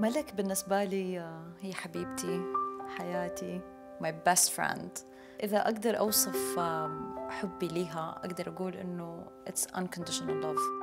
ملك بالنسبة لي هي حبيبتي حياتي my best friend إذا أقدر أوصف حبي ليها أقدر أقول إنه it's unconditional love